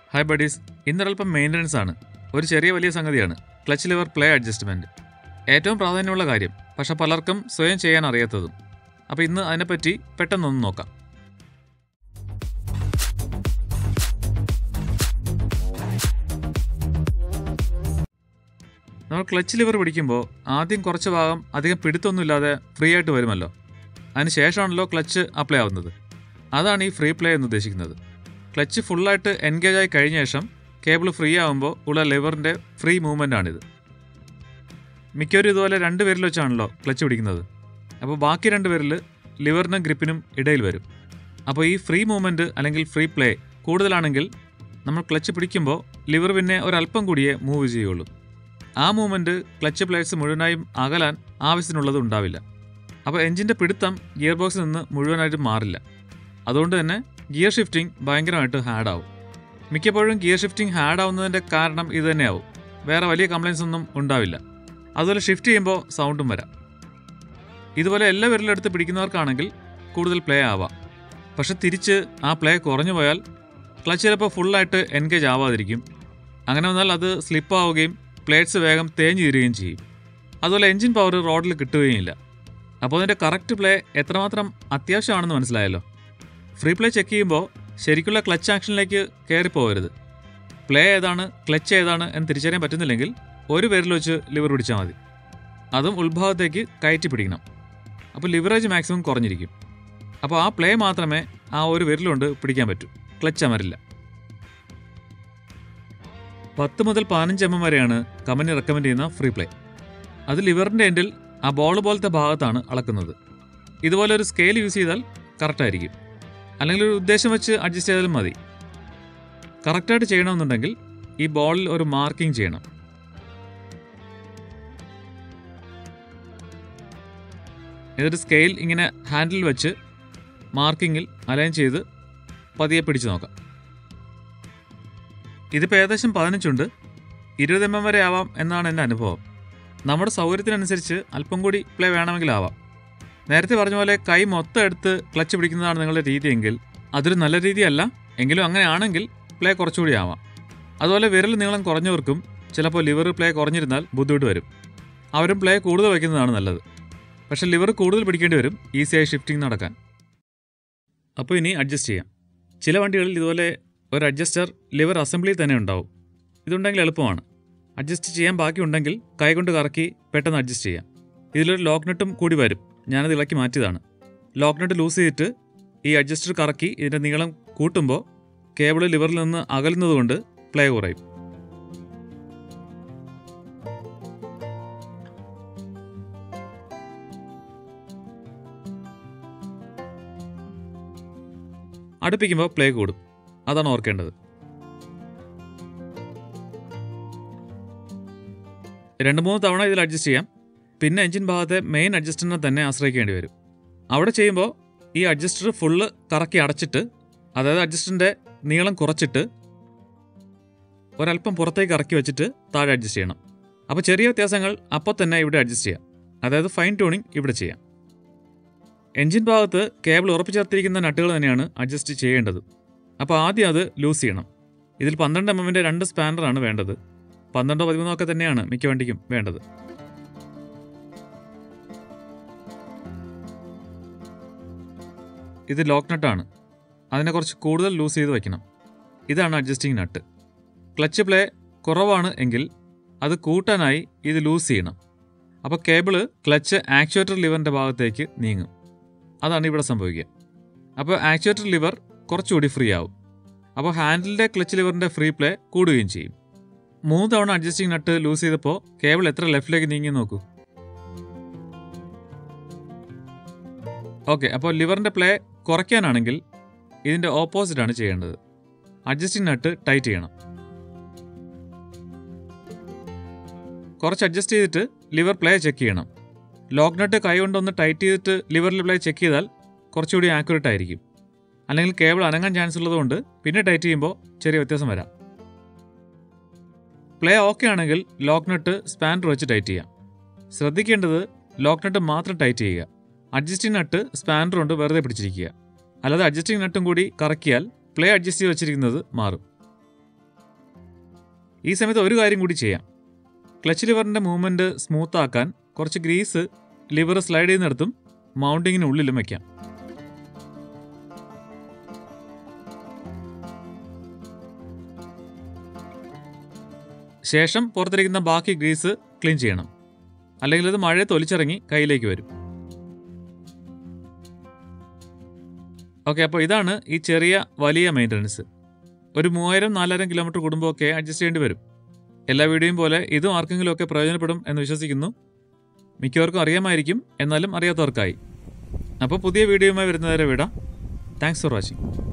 hi buddies ഇന്നൊരൽപ്പം maintenance ആണ് ഒരു ചെറിയ വലിയ സംഗതിയാണ് ക്ലച്ച് ലിവർ പ്ലേ അഡ്ജസ്റ്റ്മെൻറ്റ് ഏറ്റവും പ്രാധാന്യമുള്ള കാര്യം പക്ഷെ പലർക്കും സ്വയം ചെയ്യാൻ അറിയാത്തതും അപ്പോൾ ഇന്ന് അതിനെപ്പറ്റി പെട്ടെന്നൊന്ന് നോക്കാം നമ്മൾ ക്ലച്ച് ലിവർ പിടിക്കുമ്പോൾ ആദ്യം കുറച്ച് ഭാഗം അധികം പിടുത്തൊന്നുമില്ലാതെ ഫ്രീ ആയിട്ട് വരുമല്ലോ അതിന് ശേഷമാണല്ലോ ക്ലച്ച് അപ്ലൈ ആവുന്നത് അതാണ് ഈ ഫ്രീ പ്ലേ എന്ന് ഉദ്ദേശിക്കുന്നത് ക്ലച്ച് ഫുള്ളായിട്ട് എൻഗേജ് ആയി കഴിഞ്ഞ ശേഷം കേബിൾ ഫ്രീ ആകുമ്പോൾ ഉള്ള ലിവറിൻ്റെ ഫ്രീ മൂവ്മെൻ്റ് ആണിത് മിക്കവരും ഇതുപോലെ രണ്ട് പേരിൽ വെച്ചാണല്ലോ ക്ലച്ച് പിടിക്കുന്നത് അപ്പോൾ ബാക്കി രണ്ട് പേരിൽ ലിവറിനും ഗ്രിപ്പിനും ഇടയിൽ വരും അപ്പോൾ ഈ ഫ്രീ മൂവ്മെൻറ്റ് അല്ലെങ്കിൽ ഫ്രീ പ്ലേ കൂടുതലാണെങ്കിൽ നമ്മൾ ക്ലച്ച് പിടിക്കുമ്പോൾ ലിവർ പിന്നെ ഒരല്പം കൂടിയേ മൂവ് ചെയ്യുള്ളൂ ആ മൂവ്മെൻറ്റ് ക്ലച്ച് പ്ലേറ്റ്സ് മുഴുവനായും അകലാൻ ആവശ്യത്തിനുള്ളത് ഉണ്ടാവില്ല അപ്പോൾ എഞ്ചിൻ്റെ പിടുത്തം ഗിയർ ബോക്സിൽ നിന്ന് മുഴുവനായിട്ട് മാറില്ല അതുകൊണ്ട് തന്നെ ഗിയർ ഷിഫ്റ്റിംഗ് ഭയങ്കരമായിട്ട് ഹാഡാവും മിക്കപ്പോഴും ഗിയർ ഷിഫ്റ്റിംഗ് ഹാഡ് ആവുന്നതിൻ്റെ കാരണം ഇത് തന്നെയാവും വേറെ വലിയ കംപ്ലയിൻസ് ഒന്നും ഉണ്ടാവില്ല അതുപോലെ ഷിഫ്റ്റ് ചെയ്യുമ്പോൾ സൗണ്ടും വരാം ഇതുപോലെ എല്ലാ വിരലെടുത്ത് പിടിക്കുന്നവർക്കാണെങ്കിൽ കൂടുതൽ പ്ലേ ആവാം പക്ഷെ തിരിച്ച് ആ പ്ലേ കുറഞ്ഞു പോയാൽ ക്ലച്ച് ചിലപ്പോൾ ഫുള്ളായിട്ട് എൻഗേജ് ആവാതിരിക്കും അങ്ങനെ വന്നാൽ അത് സ്ലിപ്പ് ആവുകയും പ്ലേറ്റ്സ് വേഗം തേഞ്ഞു തീരുകയും ചെയ്യും അതുപോലെ എൻജിൻ പവർ റോഡിൽ കിട്ടുകയും ഇല്ല അപ്പോൾ അതിൻ്റെ കറക്റ്റ് പ്ലേ എത്രമാത്രം അത്യാവശ്യമാണെന്ന് മനസ്സിലായല്ലോ ഫ്രീ പ്ലേ ചെക്ക് ചെയ്യുമ്പോൾ ശരിക്കുള്ള ക്ലച്ച് ആക്ഷനിലേക്ക് കയറിപ്പോകരുത് പ്ലേ ഏതാണ് ക്ലച്ച് ഏതാണ് എന്ന് തിരിച്ചറിയാൻ പറ്റുന്നില്ലെങ്കിൽ ഒരു പേരിൽ വെച്ച് ലിവർ പിടിച്ചാൽ മതി അതും ഉത്ഭാഗത്തേക്ക് കയറ്റി പിടിക്കണം അപ്പോൾ ലിവറേജ് മാക്സിമം കുറഞ്ഞിരിക്കും അപ്പോൾ ആ പ്ലേ മാത്രമേ ആ ഒരു വിരലുകൊണ്ട് പിടിക്കാൻ പറ്റൂ ക്ലച്ച് അമരില്ല പത്ത് മുതൽ പതിനഞ്ച് എം എം വരെയാണ് കമ്പനി റെക്കമെൻഡ് ചെയ്യുന്ന ഫ്രീ പ്ലേ അത് ലിവറിൻ്റെ എൻഡിൽ ആ ബോൾ പോലത്തെ ഭാഗത്താണ് അളക്കുന്നത് ഇതുപോലെ ഒരു സ്കെയിൽ യൂസ് ചെയ്താൽ കറക്റ്റായിരിക്കും അല്ലെങ്കിൽ ഒരു ഉദ്ദേശം വെച്ച് അഡ്ജസ്റ്റ് ചെയ്താലും മതി കറക്റ്റായിട്ട് ചെയ്യണമെന്നുണ്ടെങ്കിൽ ഈ ബോളിൽ ഒരു മാർക്കിംഗ് ചെയ്യണം എന്നിട്ട് സ്കെയിൽ ഇങ്ങനെ ഹാൻഡിൽ വെച്ച് മാർക്കിങ്ങിൽ അലൈൻ ചെയ്ത് പതിയെ പിടിച്ചു നോക്കാം ഇതിപ്പോൾ ഏകദേശം പതിനഞ്ചുണ്ട് ഇരുപത് എം എം വരെ ആവാം എന്നാണ് എൻ്റെ അനുഭവം നമ്മുടെ സൗകര്യത്തിനനുസരിച്ച് അല്പം കൂടി പ്ലേ വേണമെങ്കിലാവാം നേരത്തെ പറഞ്ഞ പോലെ കൈ മൊത്തം എടുത്ത് ക്ലച്ച് പിടിക്കുന്നതാണ് നിങ്ങളുടെ രീതിയെങ്കിൽ അതൊരു നല്ല രീതിയല്ല എങ്കിലും അങ്ങനെയാണെങ്കിൽ പ്ലേ കുറച്ചുകൂടി ആവാം അതുപോലെ വിരൽ നീളം കുറഞ്ഞവർക്കും ചിലപ്പോൾ ലിവർ പ്ലേ കുറഞ്ഞിരുന്നാൽ ബുദ്ധിമുട്ട് വരും അവരും പ്ലേ കൂടുതൽ വയ്ക്കുന്നതാണ് നല്ലത് പക്ഷേ ലിവർ കൂടുതൽ പിടിക്കേണ്ടി വരും ഈസിയായി ഷിഫ്റ്റിംഗ് നടക്കാൻ അപ്പോൾ ഇനി അഡ്ജസ്റ്റ് ചെയ്യാം ചില വണ്ടികളിൽ ഇതുപോലെ ഒരു അഡ്ജസ്റ്റർ ലിവർ അസംബ്ലി തന്നെ ഉണ്ടാവും ഇതുണ്ടെങ്കിൽ എളുപ്പമാണ് അഡ്ജസ്റ്റ് ചെയ്യാൻ ബാക്കിയുണ്ടെങ്കിൽ കൈകൊണ്ട് കറക്കി പെട്ടെന്ന് അഡ്ജസ്റ്റ് ചെയ്യാം ഇതിലൊരു ലോക്ക് നട്ടും കൂടി വരും ഞാനത് ഇളക്കി മാറ്റിയതാണ് ലോക്ക് നട്ട് ലൂസ് ചെയ്തിട്ട് ഈ അഡ്ജസ്റ്റർ കറക്കി ഇതിൻ്റെ നീളം കൂട്ടുമ്പോൾ കേബിൾ ലിവറിൽ നിന്ന് അകലുന്നതുകൊണ്ട് പ്ലേ കുറയും അടുപ്പിക്കുമ്പോൾ പ്ലേ കൂടും അതാണ് ഓർക്കേണ്ടത് രണ്ട് മൂന്ന് തവണ ഇതിൽ അഡ്ജസ്റ്റ് ചെയ്യാം പിന്നെ എഞ്ചിൻ ഭാഗത്തെ മെയിൻ അഡ്ജസ്റ്ററിനെ തന്നെ ആശ്രയിക്കേണ്ടി വരും അവിടെ ചെയ്യുമ്പോൾ ഈ അഡ്ജസ്റ്റർ ഫുള്ള് കറക്കി അടച്ചിട്ട് അതായത് അഡ്ജസ്റ്ററിൻ്റെ നീളം കുറച്ചിട്ട് ഒരല്പം പുറത്തേക്ക് ഇറക്കി വെച്ചിട്ട് താഴെ അഡ്ജസ്റ്റ് ചെയ്യണം അപ്പോൾ ചെറിയ വ്യത്യാസങ്ങൾ അപ്പോൾ തന്നെ ഇവിടെ അഡ്ജസ്റ്റ് ചെയ്യാം അതായത് ഫൈൻ ട്യൂണിംഗ് ഇവിടെ ചെയ്യാം എഞ്ചിൻ ഭാഗത്ത് കേബിൾ ഉറപ്പിച്ചേർത്തിരിക്കുന്ന നട്ടുകൾ തന്നെയാണ് അഡ്ജസ്റ്റ് ചെയ്യേണ്ടത് അപ്പോൾ ആദ്യം അത് ലൂസ് ചെയ്യണം ഇതിൽ പന്ത്രണ്ട് എം എമ്മിൻ്റെ രണ്ട് സ്പാനറാണ് വേണ്ടത് പന്ത്രണ്ടോ പതിമൂന്നോ ഒക്കെ തന്നെയാണ് മിക്ക വണ്ടിക്കും വേണ്ടത് ഇത് ലോക്ക് നട്ടാണ് അതിനെ കുറച്ച് കൂടുതൽ ലൂസ് ചെയ്ത് വയ്ക്കണം ഇതാണ് അഡ്ജസ്റ്റിംഗ് നട്ട് ക്ലച്ച് പ്ലേ കുറവാണ് എങ്കിൽ അത് കൂട്ടാനായി ഇത് ലൂസ് ചെയ്യണം അപ്പോൾ കേബിള് ക്ലച്ച് ആക്ച്വേറ്റർ ലിവറിൻ്റെ ഭാഗത്തേക്ക് നീങ്ങും അതാണ് ഇവിടെ സംഭവിക്കുക അപ്പോൾ ആക്ച്വേറ്റർ ലിവർ കുറച്ചുകൂടി ഫ്രീ ആവും അപ്പോൾ ഹാൻഡിലിൻ്റെ ക്ലച്ച് ലിവറിൻ്റെ ഫ്രീ പ്ലേ കൂടുകയും ചെയ്യും മൂന്ന് തവണ അഡ്ജസ്റ്റിംഗ് നട്ട് ലൂസ് ചെയ്തപ്പോൾ കേബിൾ എത്ര ലെഫ്റ്റിലേക്ക് നീങ്ങി നോക്കൂ ഓക്കെ അപ്പോൾ ലിവറിൻ്റെ പ്ലേ കുറയ്ക്കാനാണെങ്കിൽ ഇതിൻ്റെ ഓപ്പോസിറ്റാണ് ചെയ്യേണ്ടത് അഡ്ജസ്റ്റിംഗ് നട്ട് ടൈറ്റ് ചെയ്യണം കുറച്ച് അഡ്ജസ്റ്റ് ചെയ്തിട്ട് ലിവർ പ്ലേ ചെക്ക് ചെയ്യണം ലോക്ക് നട്ട് കൈ കൊണ്ടൊന്ന് ടൈറ്റ് ചെയ്തിട്ട് ലിവറിൽ പ്ലേ ചെക്ക് ചെയ്താൽ കുറച്ചുകൂടി ആക്യുറേറ്റ് ആയിരിക്കും അല്ലെങ്കിൽ കേബിൾ അനങ്ങാൻ ചാൻസ് ഉള്ളതുകൊണ്ട് പിന്നെ ടൈറ്റ് ചെയ്യുമ്പോൾ ചെറിയ വ്യത്യാസം വരാം പ്ലേ ഓക്കെ ആണെങ്കിൽ ലോക്ക് നട്ട് സ്പാനർ വെച്ച് ടൈറ്റ് ചെയ്യാം ശ്രദ്ധിക്കേണ്ടത് ലോക്ക് നട്ട് മാത്രം ടൈറ്റ് ചെയ്യുക അഡ്ജസ്റ്റിംഗ് നട്ട് സ്പാനർ കൊണ്ട് വെറുതെ പിടിച്ചിരിക്കുക അല്ലാതെ അഡ്ജസ്റ്റിംഗ് നട്ടും കൂടി കറക്കിയാൽ പ്ലേ അഡ്ജസ്റ്റ് ചെയ്ത് വെച്ചിരിക്കുന്നത് മാറും ഈ സമയത്ത് ഒരു കാര്യം കൂടി ചെയ്യാം ക്ലച്ച് ലിവറിൻ്റെ മൂവ്മെൻറ്റ് സ്മൂത്ത് ആക്കാൻ കുറച്ച് ഗ്രീസ് ലിവർ സ്ലൈഡ് ചെയ്യുന്നിടത്തും മൗണ്ടിങ്ങിനുള്ളിലും വയ്ക്കാം ശേഷം പുറത്തിരിക്കുന്ന ബാക്കി ഗ്രീസ് ക്ലീൻ ചെയ്യണം അല്ലെങ്കിൽ അത് മഴയെ തൊലിച്ചിറങ്ങി കയ്യിലേക്ക് വരും ഓക്കെ അപ്പോൾ ഇതാണ് ഈ ചെറിയ വലിയ മെയിൻ്റനൻസ് ഒരു മൂവായിരം നാലായിരം കിലോമീറ്റർ കൂടുമ്പോഴൊക്കെ അഡ്ജസ്റ്റ് ചെയ്യേണ്ടി വരും എല്ലാ വീഡിയോയും പോലെ ഇതും ആർക്കെങ്കിലും ഒക്കെ പ്രയോജനപ്പെടും എന്ന് വിശ്വസിക്കുന്നു മിക്കവർക്കും അറിയാമായിരിക്കും എന്നാലും അറിയാത്തവർക്കായി അപ്പോൾ പുതിയ വീഡിയോയുമായി വരുന്നവരെ വിടാം താങ്ക്സ് ഫോർ വാച്ചിങ്